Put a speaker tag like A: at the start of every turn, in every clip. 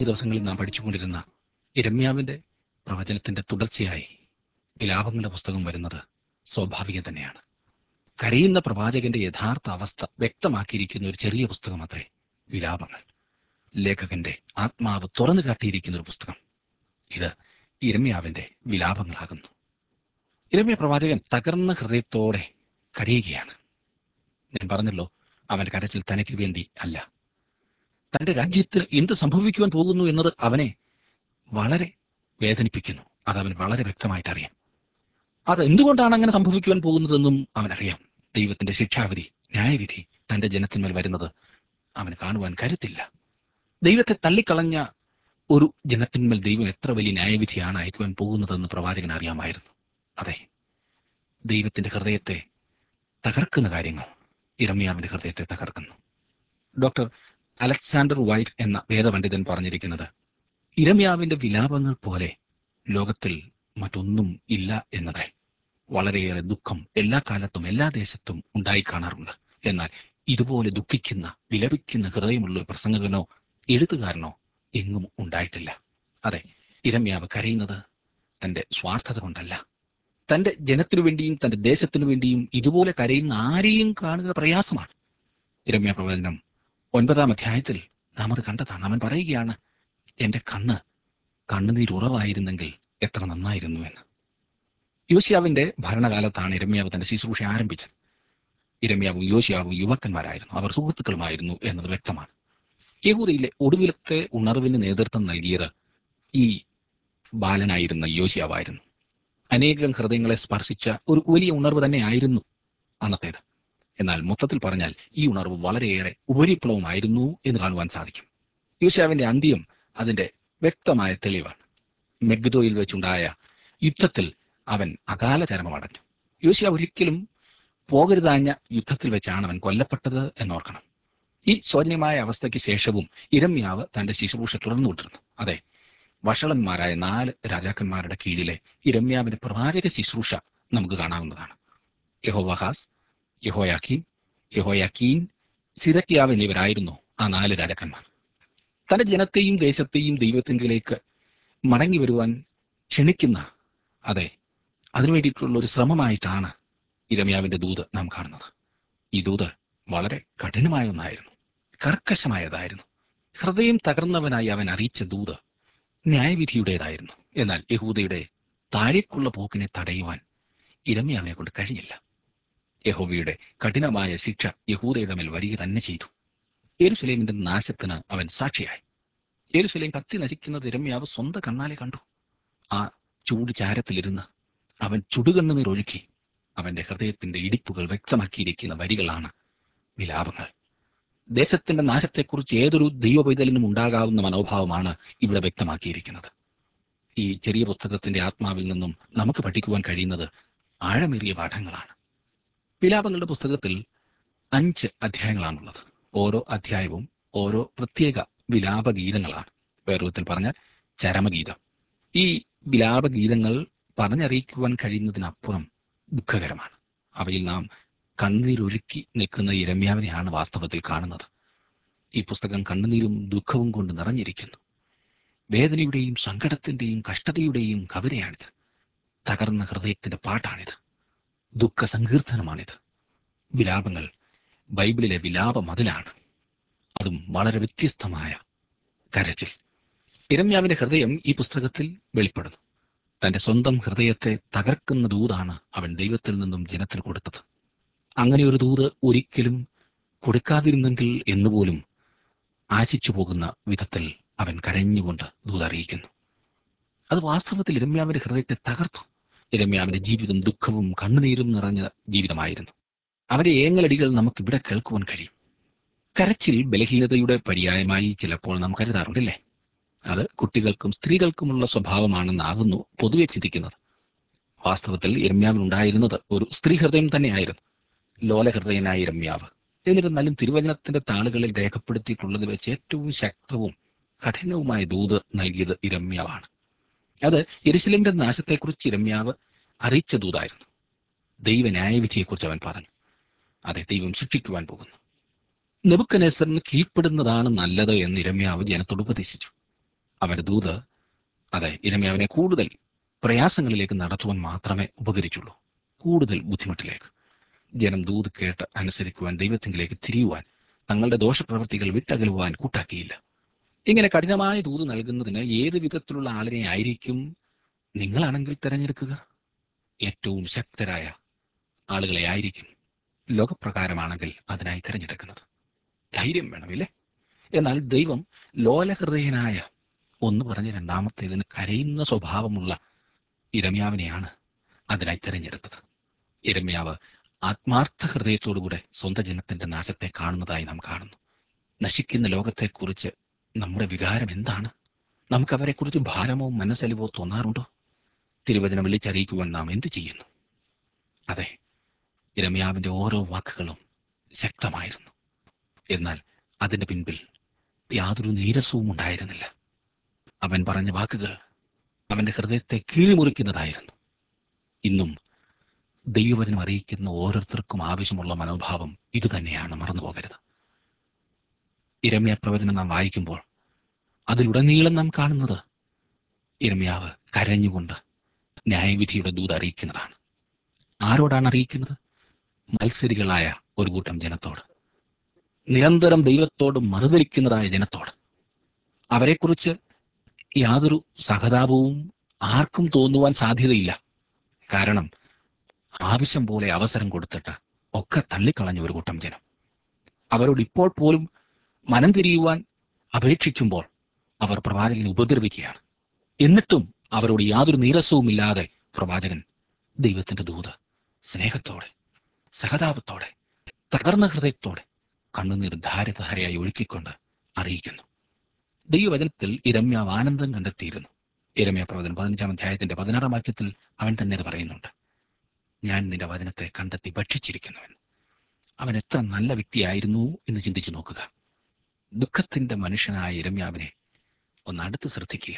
A: ഈ ദിവസങ്ങളിൽ നാം പഠിച്ചുകൊണ്ടിരുന്ന ഇരമ്യാവിന്റെ പ്രവചനത്തിന്റെ തുടർച്ചയായി വിലാപങ്ങളുടെ പുസ്തകം വരുന്നത് സ്വാഭാവികം തന്നെയാണ് കരയുന്ന പ്രവാചകന്റെ യഥാർത്ഥ അവസ്ഥ വ്യക്തമാക്കിയിരിക്കുന്ന ഒരു ചെറിയ പുസ്തകം അത്രേ വിലാപങ്ങൾ ലേഖകന്റെ ആത്മാവ് തുറന്നു കാട്ടിയിരിക്കുന്ന ഒരു പുസ്തകം ഇത് ഇരമ്യാവിന്റെ വിലാപങ്ങളാകുന്നു ഇരമ്യ പ്രവാചകൻ തകർന്ന ഹൃദയത്തോടെ കരയുകയാണ് ഞാൻ പറഞ്ഞല്ലോ അവന്റെ കരച്ചിൽ തനിക്ക് വേണ്ടി അല്ല തന്റെ രാജ്യത്തിന് എന്ത് സംഭവിക്കുവാൻ പോകുന്നു എന്നത് അവനെ വളരെ വേദനിപ്പിക്കുന്നു അത് അവന് വളരെ വ്യക്തമായിട്ട് അറിയാം അത് എന്തുകൊണ്ടാണ് അങ്ങനെ സംഭവിക്കുവാൻ പോകുന്നതെന്നും അവനറിയാം ദൈവത്തിന്റെ ശിക്ഷാവിധി ന്യായവിധി തന്റെ ജനത്തിന്മേൽ വരുന്നത് അവന് കാണുവാൻ കരുത്തില്ല ദൈവത്തെ തള്ളിക്കളഞ്ഞ ഒരു ജനത്തിന്മേൽ ദൈവം എത്ര വലിയ ന്യായവിധിയാണ് അയക്കുവാൻ പോകുന്നതെന്ന് പ്രവാചകൻ അറിയാമായിരുന്നു അതെ ദൈവത്തിന്റെ ഹൃദയത്തെ തകർക്കുന്ന കാര്യങ്ങൾ ഇരമ്യാവിന്റെ ഹൃദയത്തെ തകർക്കുന്നു ഡോക്ടർ അലക്സാണ്ടർ വൈറ്റ് എന്ന വേദപണ്ഡിതൻ പറഞ്ഞിരിക്കുന്നത് ഇരമ്യാവിന്റെ വിലാപങ്ങൾ പോലെ ലോകത്തിൽ മറ്റൊന്നും ഇല്ല എന്നതേ വളരെയേറെ ദുഃഖം എല്ലാ കാലത്തും എല്ലാ ദേശത്തും ഉണ്ടായി കാണാറുണ്ട് എന്നാൽ ഇതുപോലെ ദുഃഖിക്കുന്ന വിലപിക്കുന്ന ഹൃദയമുള്ള ഒരു പ്രസംഗകനോ എഴുത്തുകാരനോ എങ്ങും ഉണ്ടായിട്ടില്ല അതെ ഇരമ്യാവ് കരയുന്നത് തന്റെ സ്വാർത്ഥത കൊണ്ടല്ല തന്റെ ജനത്തിനു വേണ്ടിയും തന്റെ ദേശത്തിനു വേണ്ടിയും ഇതുപോലെ കരയുന്ന ആരെയും കാണുക പ്രയാസമാണ് ഇരമ്യ പ്രവചനം ഒൻപതാം അധ്യായത്തിൽ നാം അത് കണ്ടതാണ് അവൻ പറയുകയാണ് എന്റെ കണ്ണ് കണ്ണുനീരുറവായിരുന്നെങ്കിൽ എത്ര നന്നായിരുന്നു എന്ന് യോശിയാവിന്റെ ഭരണകാലത്താണ് ഇരമ്യാവ് തന്റെ ശുശ്രൂഷ ആരംഭിച്ചത് ഇരമ്യാവും യോശിയാവും യുവാക്കന്മാരായിരുന്നു അവർ സുഹൃത്തുക്കളുമായിരുന്നു എന്നത് വ്യക്തമാണ് യഹൂദയിലെ ഒടുവിലത്തെ ഉണർവിന് നേതൃത്വം നൽകിയത് ഈ ബാലനായിരുന്ന യോശിയാവായിരുന്നു അനേകം ഹൃദയങ്ങളെ സ്പർശിച്ച ഒരു വലിയ ഉണർവ് തന്നെയായിരുന്നു അന്നത്തേത് എന്നാൽ മൊത്തത്തിൽ പറഞ്ഞാൽ ഈ ഉണർവ് വളരെയേറെ ഉപരിപ്ലവമായിരുന്നു എന്ന് കാണുവാൻ സാധിക്കും യോശാവിന്റെ അന്ത്യം അതിന്റെ വ്യക്തമായ തെളിവാണ് മെഗ്ദോയിൽ വെച്ചുണ്ടായ യുദ്ധത്തിൽ അവൻ അകാല ചരമമടഞ്ഞു യോശിയ ഒരിക്കലും പോകരുതാഞ്ഞ യുദ്ധത്തിൽ വെച്ചാണ് അവൻ കൊല്ലപ്പെട്ടത് എന്നോർക്കണം ഈ ശോചനീയമായ അവസ്ഥയ്ക്ക് ശേഷവും ഇരമ്യാവ് തന്റെ ശുശ്രൂഷ തുടർന്നുകൊണ്ടിരുന്നു അതെ വഷളന്മാരായ നാല് രാജാക്കന്മാരുടെ കീഴിലെ ഇരമ്യാവിന്റെ പ്രവാചക ശുശ്രൂഷ നമുക്ക് കാണാവുന്നതാണ് യഹോവഹാസ് യഹോയാക്കീൻ യഹോയാക്കീൻ സിതക്കിയാവ് എന്നിവരായിരുന്നു ആ നാല് രാജാക്കന്മാർ തന്റെ ജനത്തെയും ദേശത്തെയും ദൈവത്തിങ്കിലേക്ക് മടങ്ങി വരുവാൻ ക്ഷണിക്കുന്ന അതെ അതിനുവേണ്ടിയിട്ടുള്ള ഒരു ശ്രമമായിട്ടാണ് ഇരമ്യാവിന്റെ ദൂത് നാം കാണുന്നത് ഈ ദൂത് വളരെ കഠിനമായ ഒന്നായിരുന്നു കർക്കശമായതായിരുന്നു ഹൃദയം തകർന്നവനായി അവൻ അറിയിച്ച ദൂത് ന്യായവിധിയുടേതായിരുന്നു എന്നാൽ യഹൂദയുടെ താഴേക്കുള്ള പോക്കിനെ തടയുവാൻ ഇരമ്യാവിനെ കൊണ്ട് കഴിഞ്ഞില്ല യഹോവയുടെ കഠിനമായ ശിക്ഷ യഹൂദയുടെ മേൽ വരിക തന്നെ ചെയ്തു യെരുസലേമിന്റെ നാശത്തിന് അവൻ സാക്ഷിയായി യെരുസലേം കത്തി നശിക്കുന്നത് ഇരമ്യാവ് സ്വന്തം കണ്ണാലെ കണ്ടു ആ ചൂട് ചാരത്തിലിരുന്ന് അവൻ ചുടുകണ്ണുനീർ ഒഴുക്കി അവന്റെ ഹൃദയത്തിന്റെ ഇടിപ്പുകൾ വ്യക്തമാക്കിയിരിക്കുന്ന വരികളാണ് വിലാപങ്ങൾ ദേശത്തിന്റെ നാശത്തെക്കുറിച്ച് ഏതൊരു ദൈവപൈതലിനും ഉണ്ടാകാവുന്ന മനോഭാവമാണ് ഇവിടെ വ്യക്തമാക്കിയിരിക്കുന്നത് ഈ ചെറിയ പുസ്തകത്തിന്റെ ആത്മാവിൽ നിന്നും നമുക്ക് പഠിക്കുവാൻ കഴിയുന്നത് ആഴമേറിയ പാഠങ്ങളാണ് വിലാപങ്ങളുടെ പുസ്തകത്തിൽ അഞ്ച് അധ്യായങ്ങളാണുള്ളത് ഓരോ അധ്യായവും ഓരോ പ്രത്യേക വിലാപഗീതങ്ങളാണ് വേറൊരുത്തിൽ പറഞ്ഞാൽ ചരമഗീതം ഈ വിലാപഗീതങ്ങൾ പറഞ്ഞറിയിക്കുവാൻ കഴിയുന്നതിനപ്പുറം ദുഃഖകരമാണ് അവയിൽ നാം കണ്ണീരൊഴുക്കി നിൽക്കുന്ന ഇരമ്യാവിനെയാണ് വാസ്തവത്തിൽ കാണുന്നത് ഈ പുസ്തകം കണ്ണുനീരും ദുഃഖവും കൊണ്ട് നിറഞ്ഞിരിക്കുന്നു വേദനയുടെയും സങ്കടത്തിന്റെയും കഷ്ടതയുടെയും കവിതയാണിത് തകർന്ന ഹൃദയത്തിന്റെ പാട്ടാണിത് ദുഃഖ സങ്കീർത്തനമാണിത് വിലാപങ്ങൾ ബൈബിളിലെ വിലാപ മതിലാണ് അതും വളരെ വ്യത്യസ്തമായ കരച്ചിൽ ഇരമ്യാവിന്റെ ഹൃദയം ഈ പുസ്തകത്തിൽ വെളിപ്പെടുന്നു തന്റെ സ്വന്തം ഹൃദയത്തെ തകർക്കുന്ന ദൂതാണ് അവൻ ദൈവത്തിൽ നിന്നും ജനത്തിന് കൊടുത്തത് അങ്ങനെ ഒരു ദൂത് ഒരിക്കലും കൊടുക്കാതിരുന്നെങ്കിൽ എന്നുപോലും ആശിച്ചു പോകുന്ന വിധത്തിൽ അവൻ കരഞ്ഞുകൊണ്ട് ദൂത് അറിയിക്കുന്നു അത് വാസ്തവത്തിൽ ഇരമ്യാവിന്റെ ഹൃദയത്തെ തകർത്തു ഇരമ്യാവിന്റെ ജീവിതം ദുഃഖവും കണ്ണുനീരും നിറഞ്ഞ ജീവിതമായിരുന്നു അവന്റെ ഏങ്ങലടികൾ നമുക്ക് ഇവിടെ കേൾക്കുവാൻ കഴിയും കരച്ചിൽ ബലഹീനതയുടെ പര്യായമായി ചിലപ്പോൾ നാം കരുതാറുണ്ടല്ലേ അത് കുട്ടികൾക്കും സ്ത്രീകൾക്കുമുള്ള സ്വഭാവമാണെന്നാകുന്നു പൊതുവെ ചിന്തിക്കുന്നത് വാസ്തവത്തിൽ ഇരമ്യാവിനുണ്ടായിരുന്നത് ഒരു സ്ത്രീ ഹൃദയം തന്നെയായിരുന്നു ലോലഹൃദയനായ ഇരമ്യാവ് എന്നിരുന്നാലും തിരുവചനത്തിന്റെ താളുകളിൽ രേഖപ്പെടുത്തിയിട്ടുള്ളത് വെച്ച് ഏറ്റവും ശക്തവും കഠിനവുമായ ദൂത് നൽകിയത് ഇരമ്യാവാണ് അത് എരുസലേമിന്റെ നാശത്തെക്കുറിച്ച് ഇരമ്യാവ് അറിയിച്ച ദൂതായിരുന്നു ദൈവ ന്യായവിധിയെക്കുറിച്ച് അവൻ പറഞ്ഞു അതെ ദൈവം ശിക്ഷിക്കുവാൻ പോകുന്നു നെബുക്കനേസറിന് കീഴ്പ്പെടുന്നതാണ് നല്ലത് എന്ന് ഇരമ്യാവ് ജനത്തോട് ഉപദേശിച്ചു അവന്റെ ദൂത് അതെ ഇരമ്യാവിനെ കൂടുതൽ പ്രയാസങ്ങളിലേക്ക് നടത്തുവാൻ മാത്രമേ ഉപകരിച്ചുള്ളൂ കൂടുതൽ ബുദ്ധിമുട്ടിലേക്ക് ജനം ദൂത് കേട്ട് അനുസരിക്കുവാൻ ദൈവത്തിങ്കിലേക്ക് തിരിയുവാൻ തങ്ങളുടെ ദോഷപ്രവൃത്തികൾ വിട്ടകലുവാൻ കൂട്ടാക്കിയില്ല ഇങ്ങനെ കഠിനമായ ദൂത് നൽകുന്നതിന് ഏത് വിധത്തിലുള്ള ആളിനെ ആയിരിക്കും നിങ്ങളാണെങ്കിൽ തിരഞ്ഞെടുക്കുക ഏറ്റവും ശക്തരായ ആളുകളെ ആയിരിക്കും ലോകപ്രകാരമാണെങ്കിൽ അതിനായി തിരഞ്ഞെടുക്കുന്നത് ധൈര്യം വേണമില്ലേ എന്നാൽ ദൈവം ലോലഹൃദയനായ ഒന്ന് പറഞ്ഞ രണ്ടാമത്തേതിന് കരയുന്ന സ്വഭാവമുള്ള ഇരമ്യാവിനെയാണ് അതിനായി തിരഞ്ഞെടുത്തത് ഇരമ്യാവ് ആത്മാർത്ഥ ഹൃദയത്തോടുകൂടെ സ്വന്തം ജനത്തിന്റെ നാശത്തെ കാണുന്നതായി നാം കാണുന്നു നശിക്കുന്ന ലോകത്തെക്കുറിച്ച് നമ്മുടെ വികാരം എന്താണ് നമുക്ക് അവരെക്കുറിച്ച് ഭാരമോ മനസ്സലിവോ തോന്നാറുണ്ടോ തിരുവചനം വിളിച്ചറിയിക്കുവാൻ നാം എന്ത് ചെയ്യുന്നു അതെ ഇരമ്യാവിന്റെ ഓരോ വാക്കുകളും ശക്തമായിരുന്നു എന്നാൽ അതിന്റെ പിൻപിൽ യാതൊരു നീരസവും ഉണ്ടായിരുന്നില്ല അവൻ പറഞ്ഞ വാക്കുകൾ അവന്റെ ഹൃദയത്തെ കീഴ്മുറിക്കുന്നതായിരുന്നു ഇന്നും ദൈവവചനം അറിയിക്കുന്ന ഓരോരുത്തർക്കും ആവശ്യമുള്ള മനോഭാവം ഇതുതന്നെയാണ് മറന്നു പോകരുത് ഇരമ്യ പ്രവചനം നാം വായിക്കുമ്പോൾ അതിലുടനീളം നാം കാണുന്നത് ഇരമ്യാവ് കരഞ്ഞുകൊണ്ട് ന്യായവിധിയുടെ ദൂത് അറിയിക്കുന്നതാണ് ആരോടാണ് അറിയിക്കുന്നത് മത്സരികളായ ഒരു കൂട്ടം ജനത്തോട് നിരന്തരം ദൈവത്തോട് മറുതലിക്കുന്നതായ ജനത്തോട് അവരെക്കുറിച്ച് യാതൊരു സഹതാപവും ആർക്കും തോന്നുവാൻ സാധ്യതയില്ല കാരണം ആവശ്യം പോലെ അവസരം കൊടുത്തിട്ട് ഒക്കെ തള്ളിക്കളഞ്ഞ ഒരു കൂട്ടം ജനം അവരോട് ഇപ്പോൾ പോലും മനം തിരിയുവാൻ അപേക്ഷിക്കുമ്പോൾ അവർ പ്രവാചകനെ ഉപദ്രവിക്കുകയാണ് എന്നിട്ടും അവരോട് യാതൊരു നീരസവുമില്ലാതെ പ്രവാചകൻ ദൈവത്തിന്റെ ദൂത് സ്നേഹത്തോടെ സഹതാപത്തോടെ തകർന്ന ഹൃദയത്തോടെ കണ്ണുനീർ ധാരധാരയായി ഒഴുക്കിക്കൊണ്ട് അറിയിക്കുന്നു ദൈവവചനത്തിൽ ഇരമ്യാവ് ആനന്ദം കണ്ടെത്തിയിരുന്നു ഇരമ്യ പ്രവചനം പതിനഞ്ചാം അധ്യായത്തിന്റെ പതിനാറാം വാക്യത്തിൽ അവൻ തന്നെ ഇത് പറയുന്നുണ്ട് ഞാൻ നിന്റെ വചനത്തെ കണ്ടെത്തി ഭക്ഷിച്ചിരിക്കുന്നുവൻ അവൻ എത്ര നല്ല വ്യക്തിയായിരുന്നു എന്ന് ചിന്തിച്ചു നോക്കുക ദുഃഖത്തിന്റെ മനുഷ്യനായ ഇരമ്യാവിനെ ഒന്ന് അടുത്ത് ശ്രദ്ധിക്കുക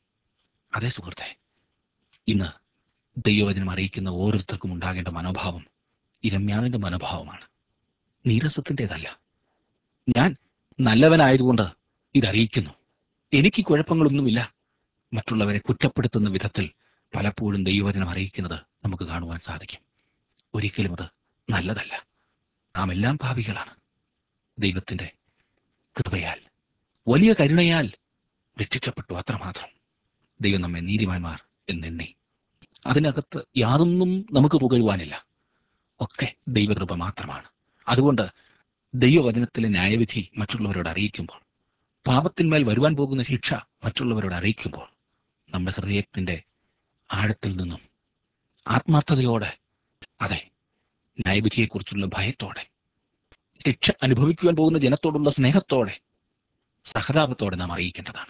A: അതേ സുഹൃത്തെ ഇന്ന് ദൈവവചനം അറിയിക്കുന്ന ഓരോരുത്തർക്കും ഉണ്ടാകേണ്ട മനോഭാവം ഇരമ്യാവിന്റെ മനോഭാവമാണ് നീരസത്തിൻ്റെതല്ല ഞാൻ നല്ലവനായതുകൊണ്ട് ഇതറിയിക്കുന്നു എനിക്ക് കുഴപ്പങ്ങളൊന്നുമില്ല മറ്റുള്ളവരെ കുറ്റപ്പെടുത്തുന്ന വിധത്തിൽ പലപ്പോഴും ദൈവവചനം അറിയിക്കുന്നത് നമുക്ക് കാണുവാൻ സാധിക്കും ഒരിക്കലും അത് നല്ലതല്ല നാം എല്ലാം ഭാവികളാണ് ദൈവത്തിന്റെ കൃപയാൽ വലിയ കരുണയാൽ രക്ഷിക്കപ്പെട്ടു അത്രമാത്രം ദൈവം നമ്മെ നീതിമാന്മാർ എന്നെണ്ണി അതിനകത്ത് യാതൊന്നും നമുക്ക് പുകഴുവാനില്ല ഒക്കെ ദൈവകൃപ മാത്രമാണ് അതുകൊണ്ട് ദൈവവചനത്തിലെ ന്യായവിധി മറ്റുള്ളവരോട് അറിയിക്കുമ്പോൾ പാപത്തിന്മേൽ വരുവാൻ പോകുന്ന ശിക്ഷ മറ്റുള്ളവരോട് അറിയിക്കുമ്പോൾ നമ്മുടെ ഹൃദയത്തിന്റെ ആഴത്തിൽ നിന്നും ആത്മാർത്ഥതയോടെ അതെ ന്യായവിധിയെക്കുറിച്ചുള്ള ഭയത്തോടെ ശിക്ഷ അനുഭവിക്കുവാൻ പോകുന്ന ജനത്തോടുള്ള സ്നേഹത്തോടെ സഹതാപത്തോടെ നാം അറിയിക്കേണ്ടതാണ്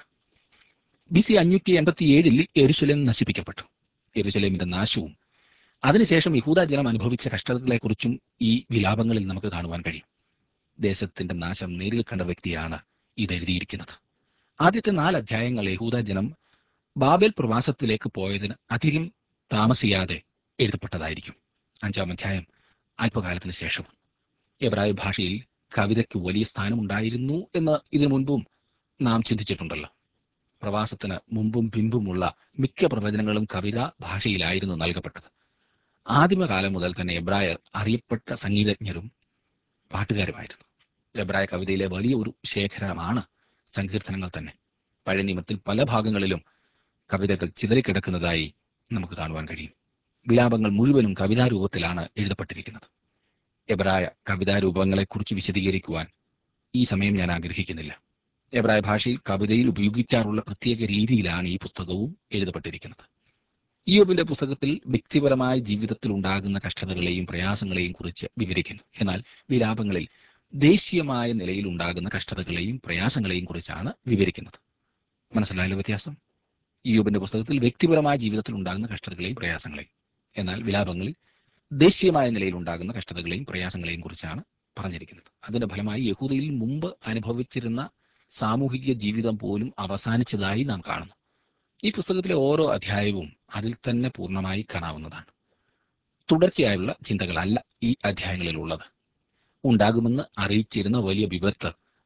A: ബി സി അഞ്ഞൂറ്റി എൺപത്തി ഏഴിൽ എരുശലേം നശിപ്പിക്കപ്പെട്ടു എരുശലേമിന്റെ നാശവും അതിനുശേഷം യഹൂദ ജനം അനുഭവിച്ച കഷ്ടതകളെക്കുറിച്ചും ഈ വിലാപങ്ങളിൽ നമുക്ക് കാണുവാൻ കഴിയും ദേശത്തിന്റെ നാശം നേരിൽ കണ്ട വ്യക്തിയാണ് ഇത് എഴുതിയിരിക്കുന്നത് ആദ്യത്തെ നാല് അധ്യായങ്ങൾ യഹൂദ ജനം ബാബേൽ പ്രവാസത്തിലേക്ക് പോയതിന് അധികം താമസിയാതെ എഴുതപ്പെട്ടതായിരിക്കും അഞ്ചാം അധ്യായം അല്പകാലത്തിന് ശേഷവും എബ്രായ ഭാഷയിൽ കവിതയ്ക്ക് വലിയ സ്ഥാനമുണ്ടായിരുന്നു എന്ന് ഇതിനു മുൻപും നാം ചിന്തിച്ചിട്ടുണ്ടല്ലോ പ്രവാസത്തിന് മുമ്പും പിമ്പുമുള്ള മിക്ക പ്രവചനങ്ങളും കവിതാ ഭാഷയിലായിരുന്നു നൽകപ്പെട്ടത് ആദിമകാലം മുതൽ തന്നെ എബ്രായർ അറിയപ്പെട്ട സംഗീതജ്ഞരും പാട്ടുകാരുമായിരുന്നു എബ്രായ കവിതയിലെ വലിയ ഒരു ശേഖരമാണ് സങ്കീർത്തനങ്ങൾ തന്നെ പഴയ നിയമത്തിൽ പല ഭാഗങ്ങളിലും കവിതകൾ ചിതറിക്കിടക്കുന്നതായി നമുക്ക് കാണുവാൻ കഴിയും വിലാപങ്ങൾ മുഴുവനും കവിതാരൂപത്തിലാണ് എഴുതപ്പെട്ടിരിക്കുന്നത് എബ്രായ കവിതാരൂപങ്ങളെക്കുറിച്ച് വിശദീകരിക്കുവാൻ ഈ സമയം ഞാൻ ആഗ്രഹിക്കുന്നില്ല എബ്രായ ഭാഷയിൽ കവിതയിൽ ഉപയോഗിക്കാറുള്ള പ്രത്യേക രീതിയിലാണ് ഈ പുസ്തകവും എഴുതപ്പെട്ടിരിക്കുന്നത് ഇയോബിന്റെ പുസ്തകത്തിൽ വ്യക്തിപരമായ ജീവിതത്തിൽ ഉണ്ടാകുന്ന കഷ്ടതകളെയും പ്രയാസങ്ങളെയും കുറിച്ച് വിവരിക്കുന്നു എന്നാൽ വിലാപങ്ങളിൽ ദേശീയമായ നിലയിൽ ഉണ്ടാകുന്ന കഷ്ടതകളെയും പ്രയാസങ്ങളെയും കുറിച്ചാണ് വിവരിക്കുന്നത് മനസ്സിലായല്ലോ വ്യത്യാസം ഇയോബിന്റെ പുസ്തകത്തിൽ വ്യക്തിപരമായ ജീവിതത്തിൽ ഉണ്ടാകുന്ന കഷ്ടതകളെയും പ്രയാസങ്ങളെയും എന്നാൽ വിലാപങ്ങളിൽ ദേശീയമായ നിലയിൽ ഉണ്ടാകുന്ന കഷ്ടതകളെയും പ്രയാസങ്ങളെയും കുറിച്ചാണ് പറഞ്ഞിരിക്കുന്നത് അതിന്റെ ഫലമായി യഹൂദയിൽ മുമ്പ് അനുഭവിച്ചിരുന്ന സാമൂഹിക ജീവിതം പോലും അവസാനിച്ചതായി നാം കാണുന്നു ഈ പുസ്തകത്തിലെ ഓരോ അധ്യായവും അതിൽ തന്നെ പൂർണ്ണമായി കാണാവുന്നതാണ് തുടർച്ചയായുള്ള ചിന്തകളല്ല ഈ അധ്യായങ്ങളിൽ ഉള്ളത് ഉണ്ടാകുമെന്ന് അറിയിച്ചിരുന്ന വലിയ വിപത്ത്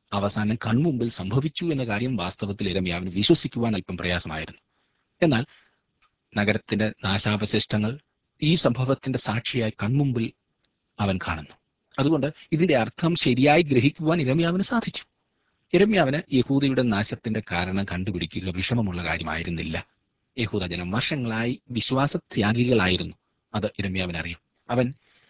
A: അവസാനം കൺമുമ്പിൽ സംഭവിച്ചു എന്ന കാര്യം വാസ്തവത്തിൽ ഇരമ്യാവിന് വിശ്വസിക്കുവാൻ അല്പം പ്രയാസമായിരുന്നു എന്നാൽ നഗരത്തിന്റെ നാശാവശിഷ്ടങ്ങൾ ഈ സംഭവത്തിന്റെ സാക്ഷിയായി കൺമുമ്പിൽ അവൻ കാണുന്നു അതുകൊണ്ട് ഇതിന്റെ അർത്ഥം ശരിയായി ഗ്രഹിക്കുവാൻ ഇരമ്യാവിന് സാധിച്ചു ഇരമ്യാവിന് യഹൂദയുടെ നാശത്തിന്റെ കാരണം കണ്ടുപിടിക്കുക വിഷമമുള്ള കാര്യമായിരുന്നില്ല യഹൂദ ജനം വർഷങ്ങളായി വിശ്വാസത്യാഗികളായിരുന്നു അത് ഇരമ്യാവിന് അറിയാം അവൻ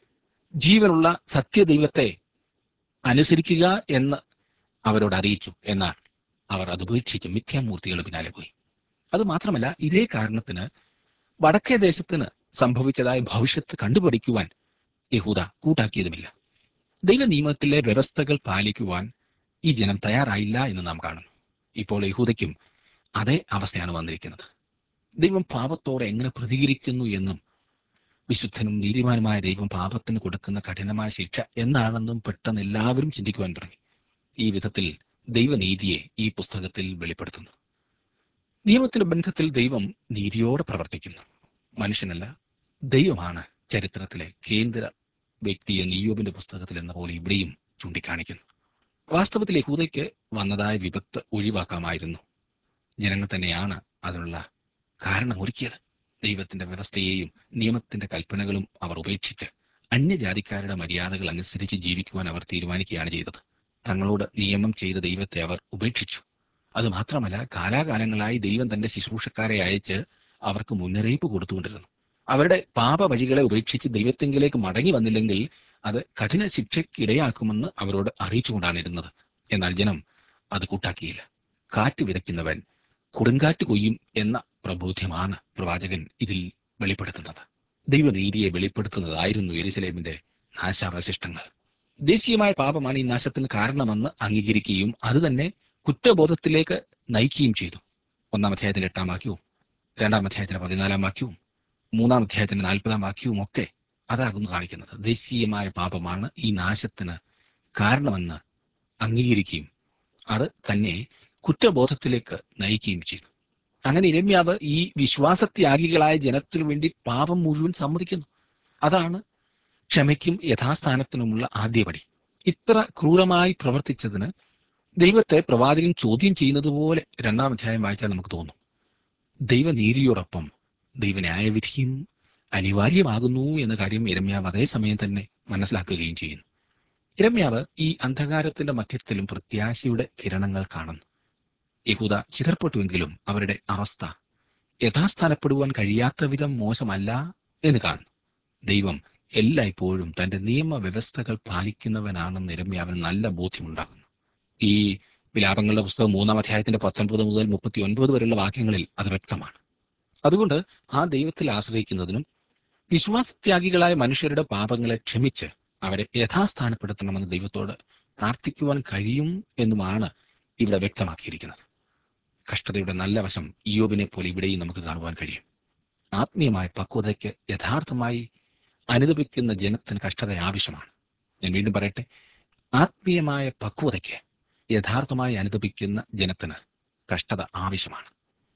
A: ജീവനുള്ള സത്യദൈവത്തെ അനുസരിക്കുക എന്ന് അവരോട് അറിയിച്ചു എന്നാൽ അവർ അത് ഉപേക്ഷിച്ച് മിഥ്യാമൂർത്തികൾ പിന്നാലെ പോയി അത് മാത്രമല്ല ഇതേ കാരണത്തിന് വടക്കേ ദേശത്തിന് സംഭവിച്ചതായ ഭവിഷ്യത്ത് കണ്ടുപിടിക്കുവാൻ യഹൂദ കൂട്ടാക്കിയതുമില്ല ദൈവ നിയമത്തിലെ വ്യവസ്ഥകൾ പാലിക്കുവാൻ ഈ ജനം തയ്യാറായില്ല എന്ന് നാം കാണുന്നു ഇപ്പോൾ യഹൂദയ്ക്കും അതേ അവസ്ഥയാണ് വന്നിരിക്കുന്നത് ദൈവം പാപത്തോടെ എങ്ങനെ പ്രതികരിക്കുന്നു എന്നും വിശുദ്ധനും നീതിമാനുമായ ദൈവം പാപത്തിന് കൊടുക്കുന്ന കഠിനമായ ശിക്ഷ എന്നാണെന്നും പെട്ടെന്ന് എല്ലാവരും ചിന്തിക്കുവാൻ തുടങ്ങി ഈ വിധത്തിൽ ദൈവനീതിയെ ഈ പുസ്തകത്തിൽ വെളിപ്പെടുത്തുന്നു നിയമത്തിന്റെ ബന്ധത്തിൽ ദൈവം നീതിയോടെ പ്രവർത്തിക്കുന്നു മനുഷ്യനല്ല ദൈവമാണ് ചരിത്രത്തിലെ കേന്ദ്ര വ്യക്തിയെ നിയോബിന്റെ പുസ്തകത്തിൽ എന്ന പോലെ ഇവിടെയും ചൂണ്ടിക്കാണിക്കുന്നു വാസ്തവത്തിൽ യഹൂദയ്ക്ക് വന്നതായ വിപത്ത് ഒഴിവാക്കാമായിരുന്നു ജനങ്ങൾ തന്നെയാണ് അതിനുള്ള കാരണം ഒരുക്കിയത് ദൈവത്തിന്റെ വ്യവസ്ഥയെയും നിയമത്തിന്റെ കൽപ്പനകളും അവർ ഉപേക്ഷിച്ച് അന്യജാതിക്കാരുടെ മര്യാദകൾ അനുസരിച്ച് ജീവിക്കുവാൻ അവർ തീരുമാനിക്കുകയാണ് ചെയ്തത് തങ്ങളോട് നിയമം ചെയ്ത ദൈവത്തെ അവർ ഉപേക്ഷിച്ചു അത് മാത്രമല്ല കാലാകാലങ്ങളായി ദൈവം തന്റെ ശുശ്രൂഷക്കാരെ അയച്ച് അവർക്ക് മുന്നറിയിപ്പ് കൊടുത്തുകൊണ്ടിരുന്നു അവരുടെ പാപ വഴികളെ ഉപേക്ഷിച്ച് ദൈവത്തെങ്കിലേക്ക് മടങ്ങി വന്നില്ലെങ്കിൽ അത് കഠിന ശിക്ഷയ്ക്കിടയാക്കുമെന്ന് അവരോട് അറിയിച്ചുകൊണ്ടാണ് ഇരുന്നത് എന്നാൽ ജനം അത് കൂട്ടാക്കിയില്ല കാറ്റ് വിതയ്ക്കുന്നവൻ കൊടുങ്കാറ്റ് കൊയ്യും എന്ന പ്രബോധ്യമാണ് പ്രവാചകൻ ഇതിൽ വെളിപ്പെടുത്തുന്നത് ദൈവനീതിയെ വെളിപ്പെടുത്തുന്നതായിരുന്നു എരിശലേമിന്റെ നാശാവശിഷ്ടങ്ങൾ ദേശീയമായ പാപമാണ് ഈ നാശത്തിന് കാരണമെന്ന് അംഗീകരിക്കുകയും അത് തന്നെ കുറ്റബോധത്തിലേക്ക് നയിക്കുകയും ചെയ്തു ഒന്നാം അധ്യായത്തിന്റെ എട്ടാം വാക്യവും രണ്ടാം അധ്യായത്തിന്റെ പതിനാലാം വാക്യവും മൂന്നാം അധ്യായത്തിന്റെ നാൽപ്പതാം വാക്യവും ഒക്കെ അതാകുന്നു കാണിക്കുന്നത് ദേശീയമായ പാപമാണ് ഈ നാശത്തിന് കാരണമെന്ന് അംഗീകരിക്കുകയും അത് തന്നെ കുറ്റബോധത്തിലേക്ക് നയിക്കുകയും ചെയ്തു അങ്ങനെ ഇരമ്യാവ് ഈ വിശ്വാസത്യാഗികളായ ജനത്തിനു വേണ്ടി പാപം മുഴുവൻ സമ്മതിക്കുന്നു അതാണ് ക്ഷമയ്ക്കും യഥാസ്ഥാനത്തിനുമുള്ള ആദ്യപടി ഇത്ര ക്രൂരമായി പ്രവർത്തിച്ചതിന് ദൈവത്തെ പ്രവാചകൻ ചോദ്യം ചെയ്യുന്നത് പോലെ രണ്ടാം അധ്യായം വായിച്ചാൽ നമുക്ക് തോന്നും ദൈവനീതിയോടൊപ്പം ദൈവന്യായവിധിയും അനിവാര്യമാകുന്നു എന്ന കാര്യം ഇരമ്യാവ് അതേസമയം തന്നെ മനസ്സിലാക്കുകയും ചെയ്യുന്നു ഇരമ്യാവ് ഈ അന്ധകാരത്തിന്റെ മധ്യത്തിലും പ്രത്യാശയുടെ കിരണങ്ങൾ കാണുന്നു യഹൂദ ചിതർപ്പെട്ടുവെങ്കിലും അവരുടെ അവസ്ഥ യഥാസ്ഥാനപ്പെടുവാൻ കഴിയാത്ത വിധം മോശമല്ല എന്ന് കാണുന്നു ദൈവം എല്ലായ്പ്പോഴും തന്റെ നിയമവ്യവസ്ഥകൾ പാലിക്കുന്നവനാണെന്ന് ഇരമ്യാവിന് നല്ല ബോധ്യമുണ്ടാകുന്നു ഈ വിലാപങ്ങളുടെ പുസ്തകം മൂന്നാം അധ്യായത്തിന്റെ പത്തൊൻപത് മുതൽ മുപ്പത്തി ഒൻപത് വരെയുള്ള വാക്യങ്ങളിൽ അത് വ്യക്തമാണ് അതുകൊണ്ട് ആ ദൈവത്തിൽ ആശ്രയിക്കുന്നതിനും വിശ്വാസത്യാഗികളായ മനുഷ്യരുടെ പാപങ്ങളെ ക്ഷമിച്ച് അവരെ യഥാസ്ഥാനപ്പെടുത്തണമെന്ന് ദൈവത്തോട് പ്രാർത്ഥിക്കുവാൻ കഴിയും എന്നുമാണ് ഇവിടെ വ്യക്തമാക്കിയിരിക്കുന്നത് കഷ്ടതയുടെ നല്ല വശം ഇയോബിനെ പോലെ ഇവിടെയും നമുക്ക് കാണുവാൻ കഴിയും ആത്മീയമായ പക്വതയ്ക്ക് യഥാർത്ഥമായി അനുദപിക്കുന്ന ജനത്തിന് കഷ്ടത ആവശ്യമാണ് ഞാൻ വീണ്ടും പറയട്ടെ ആത്മീയമായ പക്വതയ്ക്ക് യഥാർത്ഥമായി അനുദപിക്കുന്ന ജനത്തിന് കഷ്ടത ആവശ്യമാണ്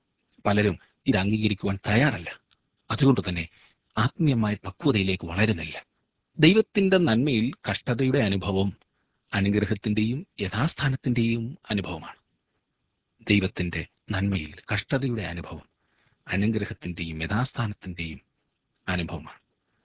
A: പലരും ഇത് അംഗീകരിക്കുവാൻ തയ്യാറല്ല അതുകൊണ്ട് തന്നെ ആത്മീയമായ പക്വതയിലേക്ക് വളരുന്നില്ല ദൈവത്തിന്റെ നന്മയിൽ കഷ്ടതയുടെ അനുഭവം അനുഗ്രഹത്തിന്റെയും യഥാസ്ഥാനത്തിന്റെയും അനുഭവമാണ് ദൈവത്തിന്റെ നന്മയിൽ കഷ്ടതയുടെ അനുഭവം അനുഗ്രഹത്തിന്റെയും യഥാസ്ഥാനത്തിന്റെയും അനുഭവമാണ്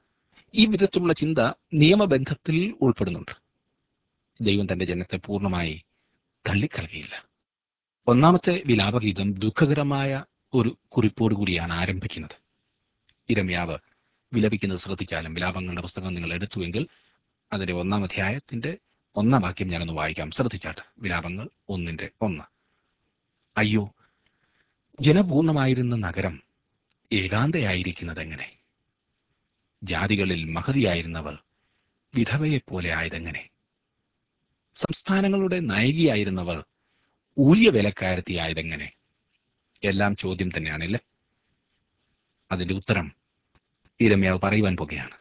A: ഈ വിധത്തിലുള്ള ചിന്ത നിയമബന്ധത്തിൽ ഉൾപ്പെടുന്നുണ്ട് ദൈവം തന്റെ ജനത്തെ പൂർണ്ണമായി തള്ളിക്കളകയില്ല ഒന്നാമത്തെ വിലാപഗീതം ദുഃഖകരമായ ഒരു കുറിപ്പോട് കൂടിയാണ് ആരംഭിക്കുന്നത് ഇരമ്യാവ് വിലപിക്കുന്നത് ശ്രദ്ധിച്ചാലും വിലാപങ്ങളുടെ പുസ്തകം നിങ്ങൾ എടുത്തുവെങ്കിൽ അതിന്റെ ഒന്നാം അധ്യായത്തിന്റെ ഒന്നാം വാക്യം ഞാനൊന്ന് വായിക്കാം ശ്രദ്ധിച്ചാട്ട് വിലാപങ്ങൾ ഒന്നിന്റെ ഒന്ന് അയ്യോ ജനപൂർണമായിരുന്ന നഗരം ഏകാന്തയായിരിക്കുന്നത് എങ്ങനെ ജാതികളിൽ മഹതിയായിരുന്നവർ വിധവയെപ്പോലെ ആയതെങ്ങനെ സംസ്ഥാനങ്ങളുടെ നായികയായിരുന്നവർ ഊഴിയ വിലക്കാരത്തിയായതെങ്ങനെ എല്ലാം ചോദ്യം തന്നെയാണല്ലേ അതിന്റെ ഉത്തരം ഇരമ്യാവ് പറയുവാൻ പോകുകയാണ്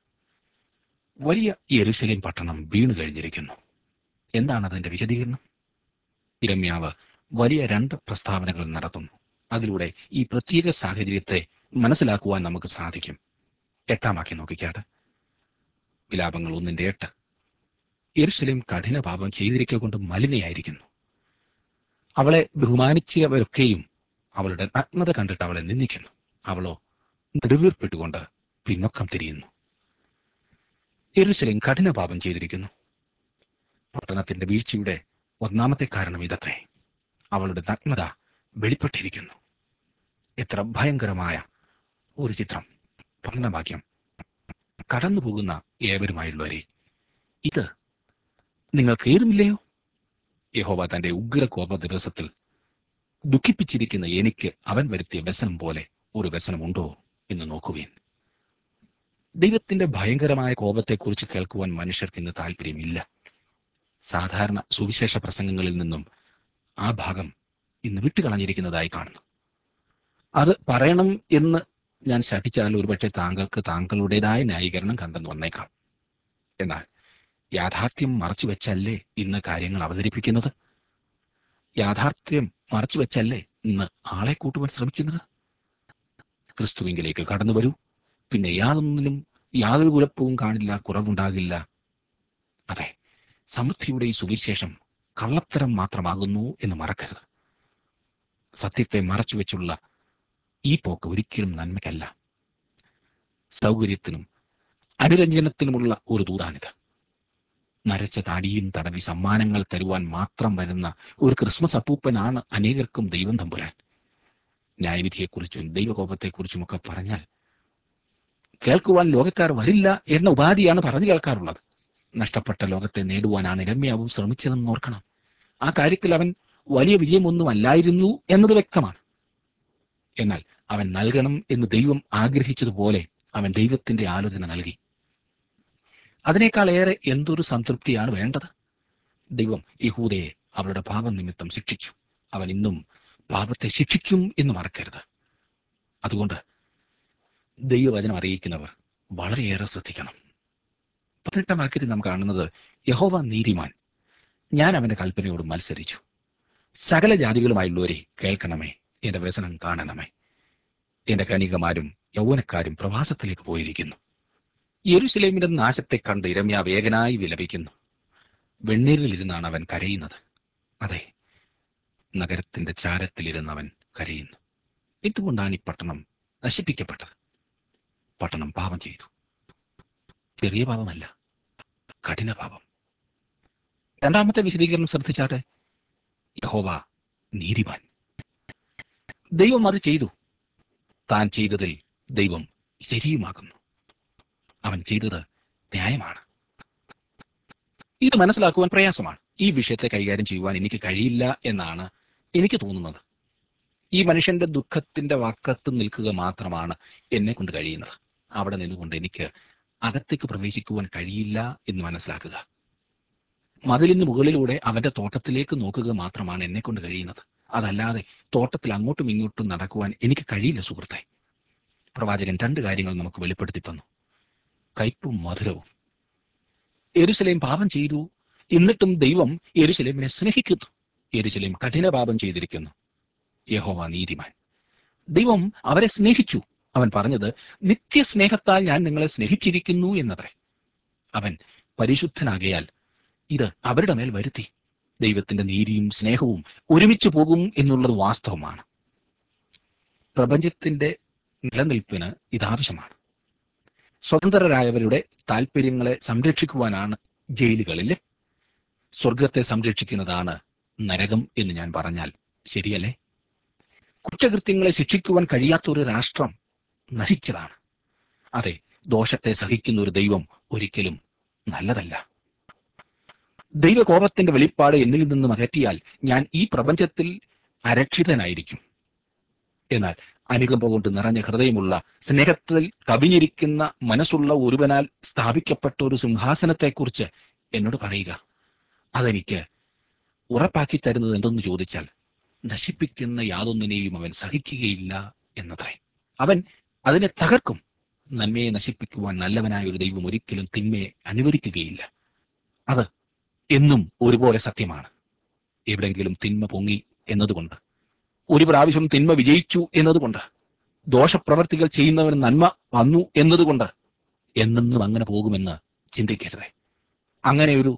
A: വലിയ യെരുശലേം പട്ടണം വീണു കഴിഞ്ഞിരിക്കുന്നു എന്താണ് അതിന്റെ വിശദീകരണം ഇരമ്യാവ് വലിയ രണ്ട് പ്രസ്താവനകൾ നടത്തുന്നു അതിലൂടെ ഈ പ്രത്യേക സാഹചര്യത്തെ മനസ്സിലാക്കുവാൻ നമുക്ക് സാധിക്കും എട്ടാം വാക്യം നോക്കിക്കാട്ട് വിലാപങ്ങൾ ഒന്നിന്റെ എട്ട് യെരുശലേം കഠിന പാപം ചെയ്തിരിക്കൊണ്ട് മലിനയായിരിക്കുന്നു അവളെ ബഹുമാനിച്ചവരൊക്കെയും അവളുടെ നഗ്നത കണ്ടിട്ട് അവളെ നിന്ദിക്കുന്നു അവളോ നെടുവീർപ്പെട്ടുകൊണ്ട് പിന്നൊക്കം തിരിയുന്നു യെരുശലേം കഠിന പാപം ചെയ്തിരിക്കുന്നു പട്ടണത്തിന്റെ വീഴ്ചയുടെ ഒന്നാമത്തെ കാരണം ഇതത്രേ അവളുടെ നഗ്നത വെളിപ്പെട്ടിരിക്കുന്നു എത്ര ഭയങ്കരമായ ഒരു ചിത്രം പഠനവാക്യം കടന്നുപോകുന്ന ഏവരുമായുള്ളവരെ ഇത് നിങ്ങൾക്ക് ഏതുമില്ലയോ യഹോവ തന്റെ ഉഗ്രകോപ ദിവസത്തിൽ ദുഃഖിപ്പിച്ചിരിക്കുന്ന എനിക്ക് അവൻ വരുത്തിയ വ്യസനം പോലെ ഒരു വ്യസനമുണ്ടോ എന്ന് നോക്കുവേൻ ദൈവത്തിന്റെ ഭയങ്കരമായ കോപത്തെക്കുറിച്ച് കേൾക്കുവാൻ മനുഷ്യർക്ക് ഇന്ന് താല്പര്യമില്ല സാധാരണ സുവിശേഷ പ്രസംഗങ്ങളിൽ നിന്നും ആ ഭാഗം ഇന്ന് വിട്ടുകളഞ്ഞിരിക്കുന്നതായി കാണുന്നു അത് പറയണം എന്ന് ഞാൻ ശഠിച്ചാൽ ഒരുപക്ഷെ താങ്കൾക്ക് താങ്കളുടേതായ ന്യായീകരണം കണ്ടെന്ന് വന്നേക്കാം എന്നാൽ യാഥാർത്ഥ്യം മറച്ചു വെച്ചല്ലേ ഇന്ന് കാര്യങ്ങൾ അവതരിപ്പിക്കുന്നത് യാഥാർത്ഥ്യം മറച്ചു വെച്ചല്ലേ ഇന്ന് ആളെ കൂട്ടുവാൻ ശ്രമിക്കുന്നത് ക്രിസ്തുവിങ്കിലേക്ക് കടന്നു വരൂ പിന്നെ യാതൊന്നിനും യാതൊരു കുഴപ്പവും കാണില്ല കുറവുണ്ടാകില്ല അതെ സമൃദ്ധിയുടെ ഈ സുവിശേഷം കള്ളത്തരം മാത്രമാകുന്നു എന്ന് മറക്കരുത് സത്യത്തെ മറച്ചുവെച്ചുള്ള ഈ പോക്ക് ഒരിക്കലും നന്മയ്ക്കല്ല സൗകര്യത്തിനും അനുരഞ്ജനത്തിനുമുള്ള ഒരു ദൂതാണിത് നരച്ച താടിയും തടവി സമ്മാനങ്ങൾ തരുവാൻ മാത്രം വരുന്ന ഒരു ക്രിസ്മസ് അപ്പൂപ്പനാണ് അനേകർക്കും ദൈവം തമ്പുരാൻ ന്യായവിധിയെക്കുറിച്ചും ദൈവകോപത്തെക്കുറിച്ചുമൊക്കെ പറഞ്ഞാൽ കേൾക്കുവാൻ ലോകക്കാർ വരില്ല എന്ന ഉപാധിയാണ് പറഞ്ഞു കേൾക്കാറുള്ളത് നഷ്ടപ്പെട്ട ലോകത്തെ നേടുവാനാണ് ഇരമ്യാവും ശ്രമിച്ചതെന്ന് ഓർക്കണം ആ കാര്യത്തിൽ അവൻ വലിയ വിജയമൊന്നും അല്ലായിരുന്നു എന്നത് വ്യക്തമാണ് എന്നാൽ അവൻ നൽകണം എന്ന് ദൈവം ആഗ്രഹിച്ചതുപോലെ അവൻ ദൈവത്തിന്റെ ആലോചന നൽകി അതിനേക്കാൾ ഏറെ എന്തൊരു സംതൃപ്തിയാണ് വേണ്ടത് ദൈവം യഹൂദയെ അവളുടെ പാപം നിമിത്തം ശിക്ഷിച്ചു അവൻ ഇന്നും പാപത്തെ ശിക്ഷിക്കും എന്ന് മറക്കരുത് അതുകൊണ്ട് ദൈവവചനം അറിയിക്കുന്നവർ വളരെയേറെ ശ്രദ്ധിക്കണം പതിനെട്ടാം വാക്യത്തിൽ നാം കാണുന്നത് യഹോവ നീതിമാൻ ഞാൻ അവന്റെ കൽപ്പനയോട് മത്സരിച്ചു സകല ജാതികളുമായുള്ളവരെ കേൾക്കണമേ എന്റെ വ്യസനം കാണണമേ എന്റെ കനികമാരും യൗവനക്കാരും പ്രവാസത്തിലേക്ക് പോയിരിക്കുന്നു യെരുശലേമിന്റെ നാശത്തെ കണ്ട് ഇരമ്യ വേഗനായി വിലപിക്കുന്നു വെണ്ണീരിലിരുന്നാണ് അവൻ കരയുന്നത് അതെ നഗരത്തിന്റെ ചാരത്തിലിരുന്ന് അവൻ കരയുന്നു എന്തുകൊണ്ടാണ് ഈ പട്ടണം നശിപ്പിക്കപ്പെട്ടത് പട്ടണം പാപം ചെയ്തു ചെറിയ പാപമല്ല കഠിന പാപം രണ്ടാമത്തെ വിശദീകരണം ശ്രദ്ധിച്ചാട്ടെ യഹോവ നീതിമാൻ ദൈവം അത് ചെയ്തു താൻ ചെയ്തതിൽ ദൈവം ശരിയുമാകുന്നു അവൻ ചെയ്തത് ന്യായമാണ് ഇത് മനസ്സിലാക്കുവാൻ പ്രയാസമാണ് ഈ വിഷയത്തെ കൈകാര്യം ചെയ്യുവാൻ എനിക്ക് കഴിയില്ല എന്നാണ് എനിക്ക് തോന്നുന്നത് ഈ മനുഷ്യന്റെ ദുഃഖത്തിന്റെ വക്കത്ത് നിൽക്കുക മാത്രമാണ് എന്നെ കൊണ്ട് കഴിയുന്നത് അവിടെ നിന്നുകൊണ്ട് എനിക്ക് അകത്തേക്ക് പ്രവേശിക്കുവാൻ കഴിയില്ല എന്ന് മനസ്സിലാക്കുക മതിലിന് മുകളിലൂടെ അവന്റെ തോട്ടത്തിലേക്ക് നോക്കുക മാത്രമാണ് എന്നെ കൊണ്ട് കഴിയുന്നത് അതല്ലാതെ തോട്ടത്തിൽ അങ്ങോട്ടും ഇങ്ങോട്ടും നടക്കുവാൻ എനിക്ക് കഴിയില്ല സുഹൃത്തെ പ്രവാചകൻ രണ്ട് കാര്യങ്ങൾ നമുക്ക് വെളിപ്പെടുത്തി തന്നു കയ്പും മധുരവും എരുസലേം പാപം ചെയ്തു എന്നിട്ടും ദൈവം എരുസലേമിനെ സ്നേഹിക്കുന്നു എരുസലേം കഠിന പാപം ചെയ്തിരിക്കുന്നു യഹോവ നീതിമാൻ ദൈവം അവരെ സ്നേഹിച്ചു അവൻ പറഞ്ഞത് നിത്യസ്നേഹത്താൽ ഞാൻ നിങ്ങളെ സ്നേഹിച്ചിരിക്കുന്നു എന്നത്രേ അവൻ പരിശുദ്ധനാകയാൽ ഇത് അവരുടെ മേൽ വരുത്തി ദൈവത്തിന്റെ നീതിയും സ്നേഹവും ഒരുമിച്ച് പോകും എന്നുള്ളത് വാസ്തവമാണ് പ്രപഞ്ചത്തിന്റെ നിലനിൽപ്പിന് ഇതാവശ്യമാണ് സ്വതന്ത്രരായവരുടെ താല്പര്യങ്ങളെ സംരക്ഷിക്കുവാനാണ് ജയിലുകളിലെ സ്വർഗത്തെ സംരക്ഷിക്കുന്നതാണ് നരകം എന്ന് ഞാൻ പറഞ്ഞാൽ ശരിയല്ലേ കുറ്റകൃത്യങ്ങളെ ശിക്ഷിക്കുവാൻ കഴിയാത്ത ഒരു രാഷ്ട്രം നശിച്ചതാണ് അതെ ദോഷത്തെ സഹിക്കുന്ന ഒരു ദൈവം ഒരിക്കലും നല്ലതല്ല ദൈവകോപത്തിന്റെ വെളിപ്പാട് എന്നിൽ നിന്നും അകറ്റിയാൽ ഞാൻ ഈ പ്രപഞ്ചത്തിൽ അരക്ഷിതനായിരിക്കും എന്നാൽ അനുകമ്പ കൊണ്ട് നിറഞ്ഞ ഹൃദയമുള്ള സ്നേഹത്തിൽ കവിഞ്ഞിരിക്കുന്ന മനസ്സുള്ള ഒരുവനാൽ സ്ഥാപിക്കപ്പെട്ട ഒരു സിംഹാസനത്തെക്കുറിച്ച് എന്നോട് പറയുക അതെനിക്ക് ഉറപ്പാക്കി തരുന്നത് എന്തെന്ന് ചോദിച്ചാൽ നശിപ്പിക്കുന്ന യാതൊന്നിനെയും അവൻ സഹിക്കുകയില്ല എന്നത്രേ അവൻ അതിനെ തകർക്കും നന്മയെ നശിപ്പിക്കുവാൻ നല്ലവനായ ഒരു ദൈവം ഒരിക്കലും തിന്മയെ അനുവദിക്കുകയില്ല അത് എന്നും ഒരുപോലെ സത്യമാണ് എവിടെങ്കിലും തിന്മ പൊങ്ങി എന്നതുകൊണ്ട് ഒരു പ്രാവശ്യം തിന്മ വിജയിച്ചു എന്നതുകൊണ്ട് ദോഷപ്രവർത്തികൾ ചെയ്യുന്നവന് നന്മ വന്നു എന്നതുകൊണ്ട് എന്നെന്നും അങ്ങനെ പോകുമെന്ന് ചിന്തിക്കരുത് അങ്ങനെ ഒരു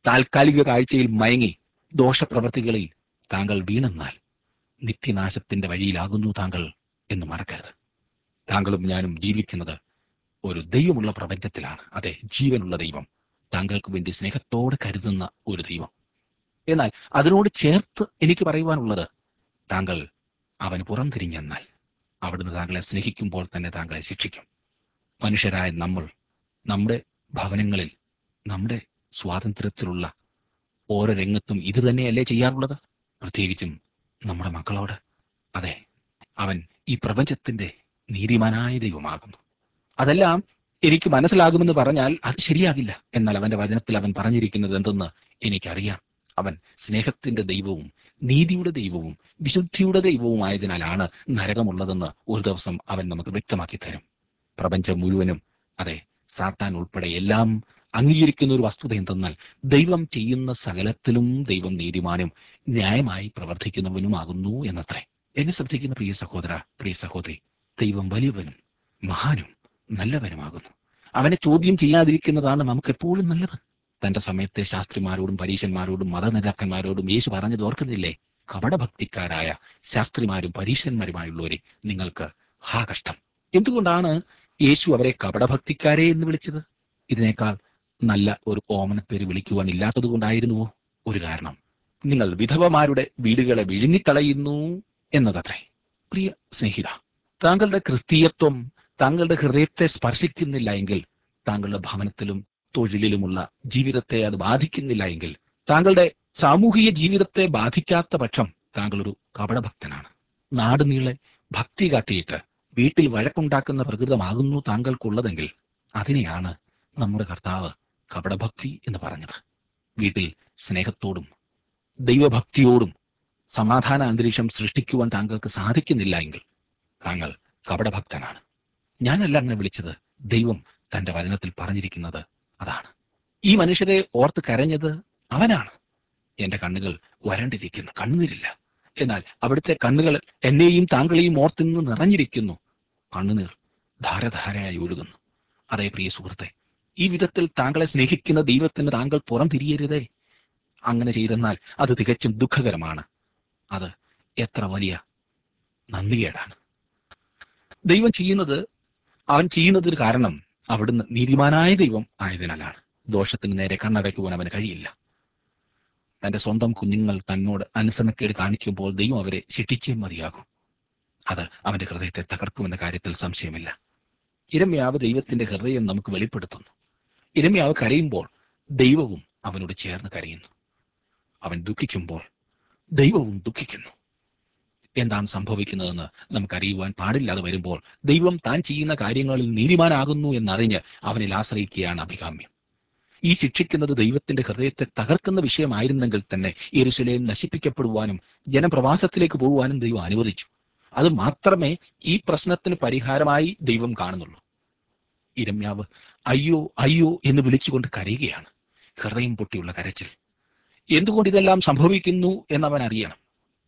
A: താൽക്കാലിക കാഴ്ചയിൽ മയങ്ങി ദോഷപ്രവർത്തികളിൽ താങ്കൾ വീണെന്നാൽ നിത്യനാശത്തിന്റെ വഴിയിലാകുന്നു താങ്കൾ എന്ന് മറക്കരുത് താങ്കളും ഞാനും ജീവിക്കുന്നത് ഒരു ദൈവമുള്ള പ്രപഞ്ചത്തിലാണ് അതെ ജീവനുള്ള ദൈവം താങ്കൾക്ക് വേണ്ടി സ്നേഹത്തോടെ കരുതുന്ന ഒരു ദൈവം എന്നാൽ അതിനോട് ചേർത്ത് എനിക്ക് പറയുവാനുള്ളത് താങ്കൾ അവന് പുറംതിരിഞ്ഞെന്നാൽ അവിടുന്ന് താങ്കളെ സ്നേഹിക്കുമ്പോൾ തന്നെ താങ്കളെ ശിക്ഷിക്കും മനുഷ്യരായ നമ്മൾ നമ്മുടെ ഭവനങ്ങളിൽ നമ്മുടെ സ്വാതന്ത്ര്യത്തിലുള്ള ഓരോ രംഗത്തും ഇത് തന്നെയല്ലേ ചെയ്യാറുള്ളത് പ്രത്യേകിച്ചും നമ്മുടെ മക്കളോട് അതെ അവൻ ഈ പ്രപഞ്ചത്തിന്റെ നീതിമാനായ ദൈവമാകുന്നു അതെല്ലാം എനിക്ക് മനസ്സിലാകുമെന്ന് പറഞ്ഞാൽ അത് ശരിയാകില്ല എന്നാൽ അവന്റെ വചനത്തിൽ അവൻ പറഞ്ഞിരിക്കുന്നത് എന്തെന്ന് എനിക്കറിയാം അവൻ സ്നേഹത്തിന്റെ ദൈവവും നീതിയുടെ ദൈവവും വിശുദ്ധിയുടെ ദൈവവുമായതിനാലാണ് നരകമുള്ളതെന്ന് ഒരു ദിവസം അവൻ നമുക്ക് വ്യക്തമാക്കി തരും പ്രപഞ്ചം മുഴുവനും അതെ സാത്താൻ ഉൾപ്പെടെ എല്ലാം അംഗീകരിക്കുന്ന ഒരു വസ്തുത എന്തെന്നാൽ ദൈവം ചെയ്യുന്ന സകലത്തിലും ദൈവം നീതിമാനും ന്യായമായി പ്രവർത്തിക്കുന്നവനുമാകുന്നു എന്നത്രേ എന്നെ ശ്രദ്ധിക്കുന്ന പ്രിയ സഹോദര പ്രിയ സഹോദരി ദൈവം വലിയവനും മഹാനും നല്ലവനുമാകുന്നു അവനെ ചോദ്യം ചെയ്യാതിരിക്കുന്നതാണ് നമുക്ക് എപ്പോഴും നല്ലത് തന്റെ സമയത്തെ ശാസ്ത്രിമാരോടും പരീശന്മാരോടും മതനേതാക്കന്മാരോടും യേശു പറഞ്ഞത് ഓർക്കുന്നില്ലേ കപടഭക്തിക്കാരായ ശാസ്ത്രിമാരും പരീശന്മാരുമായുള്ളവരെ നിങ്ങൾക്ക് ഹാ കഷ്ടം എന്തുകൊണ്ടാണ് യേശു അവരെ കപടഭക്തിക്കാരെ എന്ന് വിളിച്ചത് ഇതിനേക്കാൾ നല്ല ഒരു ഓമനപ്പേര് വിളിക്കുവാൻ ഇല്ലാത്തത് കൊണ്ടായിരുന്നുവോ ഒരു കാരണം നിങ്ങൾ വിധവമാരുടെ വീടുകളെ വിഴുങ്ങിക്കളയുന്നു എന്നതത്രേ പ്രിയ സ്നേഹിത താങ്കളുടെ ക്രിസ്തീയത്വം താങ്കളുടെ ഹൃദയത്തെ സ്പർശിക്കുന്നില്ല എങ്കിൽ താങ്കളുടെ ഭവനത്തിലും തൊഴിലിലുമുള്ള ജീവിതത്തെ അത് ബാധിക്കുന്നില്ല എങ്കിൽ താങ്കളുടെ സാമൂഹിക ജീവിതത്തെ ബാധിക്കാത്ത പക്ഷം താങ്കൾ ഒരു കപടഭക്തനാണ് നാട് നീളെ ഭക്തി കാട്ടിയിട്ട് വീട്ടിൽ വഴക്കുണ്ടാക്കുന്ന പ്രകൃതമാകുന്നു താങ്കൾക്കുള്ളതെങ്കിൽ അതിനെയാണ് നമ്മുടെ കർത്താവ് കപടഭക്തി എന്ന് പറഞ്ഞത് വീട്ടിൽ സ്നേഹത്തോടും ദൈവഭക്തിയോടും സമാധാന അന്തരീക്ഷം സൃഷ്ടിക്കുവാൻ താങ്കൾക്ക് സാധിക്കുന്നില്ല എങ്കിൽ താങ്കൾ കപടഭക്തനാണ് ഞാനല്ല അങ്ങനെ വിളിച്ചത് ദൈവം തന്റെ വചനത്തിൽ പറഞ്ഞിരിക്കുന്നത് അതാണ് ഈ മനുഷ്യരെ ഓർത്ത് കരഞ്ഞത് അവനാണ് എന്റെ കണ്ണുകൾ വരണ്ടിരിക്കുന്നു കണ്ണുനീരില്ല എന്നാൽ അവിടുത്തെ കണ്ണുകൾ എന്നെയും താങ്കളെയും ഓർത്തിന്ന് നിറഞ്ഞിരിക്കുന്നു കണ്ണുനീർ ധാരധാരയായി ഒഴുകുന്നു അതേ പ്രിയ സുഹൃത്തെ ഈ വിധത്തിൽ താങ്കളെ സ്നേഹിക്കുന്ന ദൈവത്തിന് താങ്കൾ പുറം തിരിയരുതേ അങ്ങനെ ചെയ്തെന്നാൽ അത് തികച്ചും ദുഃഖകരമാണ് അത് എത്ര വലിയ നന്ദികേടാണ് ദൈവം ചെയ്യുന്നത് അവൻ ചെയ്യുന്നതിന് കാരണം അവിടുന്ന് നീതിമാനായ ദൈവം ആയതിനാലാണ് ദോഷത്തിന് നേരെ കണ്ണടയ്ക്കുവാൻ അവന് കഴിയില്ല തന്റെ സ്വന്തം കുഞ്ഞുങ്ങൾ തന്നോട് അനുസരണക്കേട് കാണിക്കുമ്പോൾ ദൈവം അവരെ ശിക്ഷിച്ചേ മതിയാകും അത് അവന്റെ ഹൃദയത്തെ തകർക്കുമെന്ന കാര്യത്തിൽ സംശയമില്ല ഇരമ്യാവ് ദൈവത്തിന്റെ ഹൃദയം നമുക്ക് വെളിപ്പെടുത്തുന്നു ഇരമ്യാവ് കരയുമ്പോൾ ദൈവവും അവനോട് ചേർന്ന് കരയുന്നു അവൻ ദുഃഖിക്കുമ്പോൾ ദൈവവും ദുഃഖിക്കുന്നു എന്താണ് സംഭവിക്കുന്നതെന്ന് നമുക്കറിയുവാൻ പാടില്ലാതെ വരുമ്പോൾ ദൈവം താൻ ചെയ്യുന്ന കാര്യങ്ങളിൽ നീതിമാനാകുന്നു എന്നറിഞ്ഞ് അവനിൽ ആശ്രയിക്കുകയാണ് അഭികാമ്യം ഈ ശിക്ഷിക്കുന്നത് ദൈവത്തിന്റെ ഹൃദയത്തെ തകർക്കുന്ന വിഷയമായിരുന്നെങ്കിൽ തന്നെ യെരുശലേം നശിപ്പിക്കപ്പെടുവാനും ജനപ്രവാസത്തിലേക്ക് പോകുവാനും ദൈവം അനുവദിച്ചു അത് മാത്രമേ ഈ പ്രശ്നത്തിന് പരിഹാരമായി ദൈവം കാണുന്നുള്ളൂ ഇരമ്യാവ് അയ്യോ അയ്യോ എന്ന് വിളിച്ചുകൊണ്ട് കരയുകയാണ് ഹൃദയം പൊട്ടിയുള്ള കരച്ചിൽ എന്തുകൊണ്ട് ഇതെല്ലാം സംഭവിക്കുന്നു എന്നവൻ അറിയണം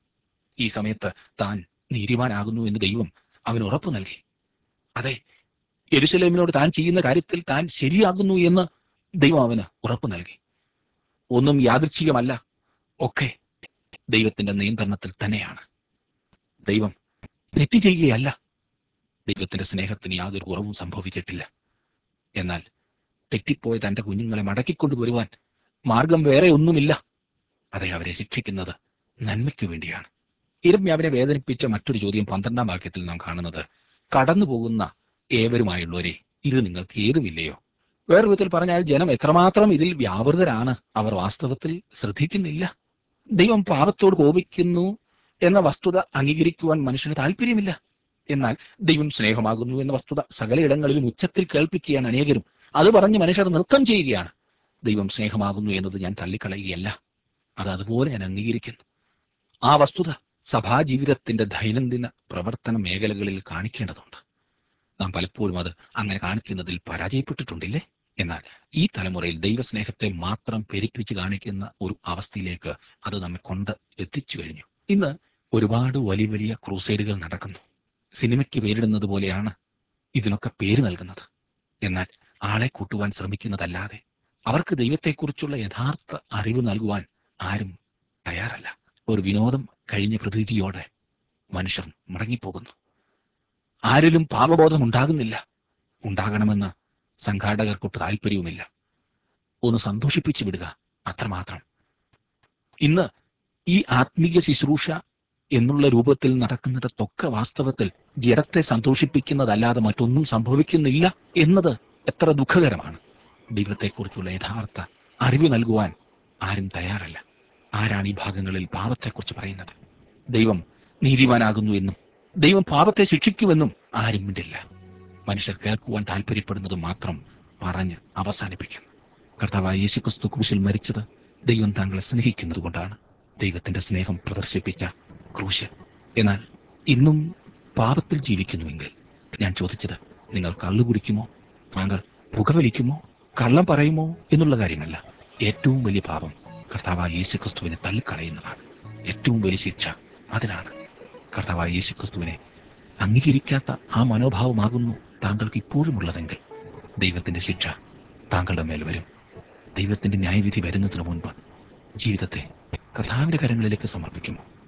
A: ഈ സമയത്ത് താൻ നീതിമാനാകുന്നു എന്ന് ദൈവം അവന് ഉറപ്പു നൽകി അതെ യെരുശലേമിനോട് താൻ ചെയ്യുന്ന കാര്യത്തിൽ താൻ ശരിയാകുന്നു എന്ന് ദൈവം അവന് ഉറപ്പു നൽകി ഒന്നും യാദൃച്ഛികമല്ല ഒക്കെ ദൈവത്തിന്റെ നിയന്ത്രണത്തിൽ തന്നെയാണ് ദൈവം തെറ്റ് ചെയ്യുകയല്ല ദൈവത്തിന്റെ സ്നേഹത്തിന് യാതൊരു കുറവും സംഭവിച്ചിട്ടില്ല എന്നാൽ തെറ്റിപ്പോയ തന്റെ കുഞ്ഞുങ്ങളെ മടക്കിക്കൊണ്ടുവരുവാൻ മാർഗം വേറെ ഒന്നുമില്ല അതെ അവരെ ശിക്ഷിക്കുന്നത് നന്മയ്ക്കു വേണ്ടിയാണ് ഇരമ്യാവിനെ വേദനിപ്പിച്ച മറ്റൊരു ചോദ്യം പന്ത്രണ്ടാം വാക്യത്തിൽ നാം കാണുന്നത് കടന്നു പോകുന്ന ഏവരുമായുള്ളവരെ ഇത് നിങ്ങൾക്ക് ഏതുമില്ലയോ വേറെ വിധത്തിൽ പറഞ്ഞാൽ ജനം എത്രമാത്രം ഇതിൽ വ്യാപൃതരാണ് അവർ വാസ്തവത്തിൽ ശ്രദ്ധിക്കുന്നില്ല ദൈവം പാപത്തോട് കോപിക്കുന്നു എന്ന വസ്തുത അംഗീകരിക്കുവാൻ മനുഷ്യന് താല്പര്യമില്ല എന്നാൽ ദൈവം സ്നേഹമാകുന്നു എന്ന വസ്തുത സകലയിടങ്ങളിലും ഉച്ചത്തിൽ കേൾപ്പിക്കുകയാണ് അനേകരും അത് പറഞ്ഞ് മനുഷ്യർ നൃത്തം ചെയ്യുകയാണ് ദൈവം സ്നേഹമാകുന്നു എന്നത് ഞാൻ തള്ളിക്കളയുകയല്ല അത് അതുപോലെ ഞാൻ അംഗീകരിക്കുന്നു ആ വസ്തുത സഭാജീവിതത്തിന്റെ ദൈനംദിന പ്രവർത്തന മേഖലകളിൽ കാണിക്കേണ്ടതുണ്ട് നാം പലപ്പോഴും അത് അങ്ങനെ കാണിക്കുന്നതിൽ പരാജയപ്പെട്ടിട്ടുണ്ടില്ലേ എന്നാൽ ഈ തലമുറയിൽ ദൈവസ്നേഹത്തെ മാത്രം പെരുപ്പിച്ച് കാണിക്കുന്ന ഒരു അവസ്ഥയിലേക്ക് അത് നമ്മെ കൊണ്ട് എത്തിച്ചു കഴിഞ്ഞു ഇന്ന് ഒരുപാട് വലിയ വലിയ ക്രൂസൈഡുകൾ നടക്കുന്നു സിനിമയ്ക്ക് പേരിടുന്നത് പോലെയാണ് ഇതിനൊക്കെ പേര് നൽകുന്നത് എന്നാൽ ആളെ കൂട്ടുവാൻ ശ്രമിക്കുന്നതല്ലാതെ അവർക്ക് ദൈവത്തെക്കുറിച്ചുള്ള യഥാർത്ഥ അറിവ് നൽകുവാൻ ആരും തയ്യാറല്ല ഒരു വിനോദം കഴിഞ്ഞ പ്രതീതിയോടെ മനുഷ്യർ മടങ്ങിപ്പോകുന്നു ആരിലും പാപബോധം ഉണ്ടാകുന്നില്ല ഉണ്ടാകണമെന്ന് സംഘാടകർക്കൊട്ട് താല്പര്യവുമില്ല ഒന്ന് സന്തോഷിപ്പിച്ചു വിടുക അത്രമാത്രം ഇന്ന് ഈ ആത്മീയ ശുശ്രൂഷ എന്നുള്ള രൂപത്തിൽ നടക്കുന്നിടത്തൊക്കെ വാസ്തവത്തിൽ ജഡത്തെ സന്തോഷിപ്പിക്കുന്നതല്ലാതെ മറ്റൊന്നും സംഭവിക്കുന്നില്ല എന്നത് എത്ര ദുഃഖകരമാണ് ദൈവത്തെക്കുറിച്ചുള്ള യഥാർത്ഥ അറിവ് നൽകുവാൻ ആരും തയ്യാറല്ല ആരാണ് ഈ ഭാഗങ്ങളിൽ പാപത്തെക്കുറിച്ച് പറയുന്നത് ദൈവം നീതിവാനാകുന്നു എന്നും ദൈവം പാപത്തെ ശിക്ഷിക്കുമെന്നും ആരും മിണ്ടില്ല മനുഷ്യർ കേൾക്കുവാൻ താല്പര്യപ്പെടുന്നത് മാത്രം പറഞ്ഞ് അവസാനിപ്പിക്കുന്നു കർത്താവായ യേശുക്രിസ്തു ക്രൂശിൽ മരിച്ചത് ദൈവം താങ്കളെ സ്നേഹിക്കുന്നത് കൊണ്ടാണ് ദൈവത്തിന്റെ സ്നേഹം പ്രദർശിപ്പിച്ച ക്രൂശ് എന്നാൽ ഇന്നും പാപത്തിൽ ജീവിക്കുന്നുവെങ്കിൽ ഞാൻ ചോദിച്ചത് നിങ്ങൾ കള്ളു കുടിക്കുമോ താങ്കൾ പുകവലിക്കുമോ കള്ളം പറയുമോ എന്നുള്ള കാര്യമല്ല ഏറ്റവും വലിയ പാപം കർത്താവായ യേശുക്രിസ്തുവിനെ തള്ളിക്കളയുന്നതാണ് ഏറ്റവും വലിയ ശിക്ഷ അതിനാണ് കർത്താവായ യേശുക്രിസ്തുവിനെ അംഗീകരിക്കാത്ത ആ മനോഭാവമാകുന്നു താങ്കൾക്ക് ഇപ്പോഴും ഉള്ളതെങ്കിൽ ദൈവത്തിന്റെ ശിക്ഷ താങ്കളുടെ മേൽ വരും ദൈവത്തിന്റെ ന്യായവിധി വരുന്നതിന് മുൻപ് ജീവിതത്തെ കർത്താവിന്റെ കരങ്ങളിലേക്ക് സമർപ്പിക്കുമോ